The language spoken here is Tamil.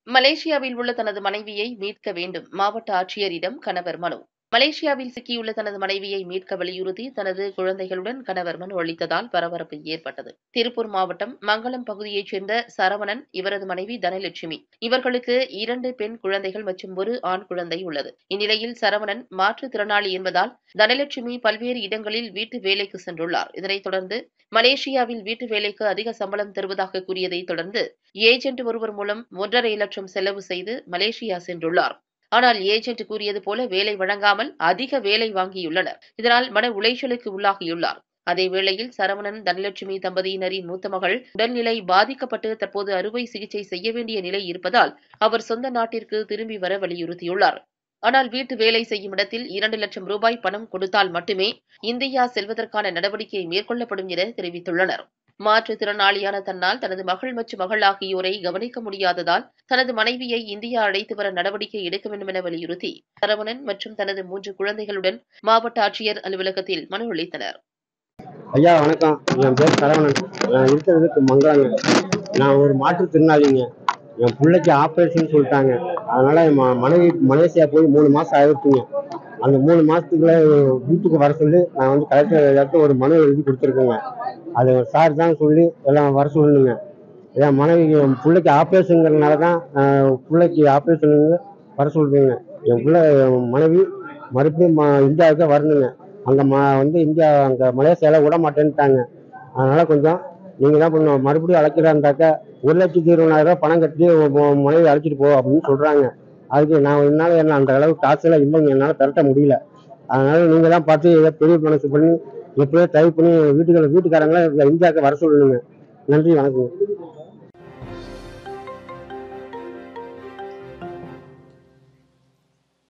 மலேசியாவில் உள்ள தனது மனைவியை மீட்க வேண்டும் மாவட்ட ஆட்சியரிடம் கணவர் மனு மலேசியாவில் சிக்கியுள்ள தனது மனைவியை மீட்க வலியுறுத்தி தனது குழந்தைகளுடன் கணவர் மனு அளித்ததால் பரபரப்பு ஏற்பட்டது திருப்பூர் மாவட்டம் மங்களம் பகுதியைச் சேர்ந்த சரவணன் இவரது மனைவி தனலட்சுமி இவர்களுக்கு இரண்டு பெண் குழந்தைகள் மற்றும் ஒரு ஆண் குழந்தை உள்ளது இந்நிலையில் சரவணன் மாற்றுத்திறனாளி என்பதால் தனலட்சுமி பல்வேறு இடங்களில் வீட்டு வேலைக்கு சென்றுள்ளார் இதனைத் தொடர்ந்து மலேசியாவில் வீட்டு வேலைக்கு அதிக சம்பளம் தருவதாக கூறியதைத் தொடர்ந்து ஏஜென்ட் ஒருவர் மூலம் ஒன்றரை லட்சம் செலவு செய்து மலேசியா சென்றுள்ளார் ஆனால் ஏஜென்ட் கூறியது போல வேலை வழங்காமல் அதிக வேலை வாங்கியுள்ளனர் இதனால் மன உளைச்சலுக்கு உள்ளாகியுள்ளார் அதே வேளையில் சரவணன் தனலட்சுமி தம்பதியினரின் மூத்த மகள் உடல்நிலை பாதிக்கப்பட்டு தற்போது அறுவை சிகிச்சை செய்ய வேண்டிய நிலை இருப்பதால் அவர் சொந்த நாட்டிற்கு திரும்பி வர வலியுறுத்தியுள்ளார் ஆனால் வீட்டு வேலை செய்யும் இடத்தில் இரண்டு லட்சம் ரூபாய் பணம் கொடுத்தால் மட்டுமே இந்தியா செல்வதற்கான நடவடிக்கை மேற்கொள்ளப்படும் என தெரிவித்துள்ளனர் மாற்றுத்திறனாளியான தன்னால் தனது மகள் மற்றும் மகள் ஆகியோரை கவனிக்க முடியாததால் தனது மனைவியை இந்தியா அழைத்து வர நடவடிக்கை எடுக்க வேண்டும் என வலியுறுத்தி சரவணன் மற்றும் தனது மூன்று குழந்தைகளுடன் மாவட்ட ஆட்சியர் அலுவலகத்தில் மனு அளித்தனர் ஐயா வணக்கம் என் பேர் சரவணன் நான் இருக்கிறதுக்கு மங்களாங்க நான் ஒரு மாற்றுத்திறனாளிங்க என் பிள்ளைக்கு ஆப்ரேஷன் சொல்லிட்டாங்க அதனால என் ம- மனைவி மலேசியா போய் மூணு மாசம் ஆயிடுச்சுங்க அந்த மூணு மாசத்துக்குள்ள வீட்டுக்கு வர சொல்லி நான் வந்து கலெக்டர் ஒரு மனு எழுதி கொடுத்துருக்கேங்க அது சார் தான் சொல்லி எல்லாம் வர சொல்லணுங்க என் மனைவி என் பிள்ளைக்கு ஆப்ரேஷனுங்கிறதுனால தான் நான் பிள்ளைக்கு ஆப்ரேஷனுங்க வர சொல்றேங்க என் பிள்ளை என் மனைவி மறுபடியும் ம- இந்தியாவுக்கு வரணுங்க அங்கே ம வந்து இந்தியா அங்கே மலேசியாவில் விட மாட்டேன்ட்டாங்க அதனால கொஞ்சம் நீங்கள் தான் பண்ணணும் மறுபடியும் அழைக்கிறாந்தாக்கா ஒரு லட்சத்தி இருபதாயிரம் ரூபாய் பணம் கட்டி உன் உன் மனைவி அழைச்சிட்டு போ அப்படின்னு சொல்கிறாங்க அதுக்கு நான் என்னால் என்ன அந்த அளவுக்கு காசுலாம் இல்லைங்க என்னால் திரட்ட முடியல அதனால நீங்கள் தான் பார்த்து ஏதோ பெரிய மனசு பண்ணி எப்படியோ டைப் பண்ணி வீட்டுக்கு வீட்டுக்காரங்கள இந்தியாவுக்கு வர சொல்லணுங்க நன்றி வணக்கம்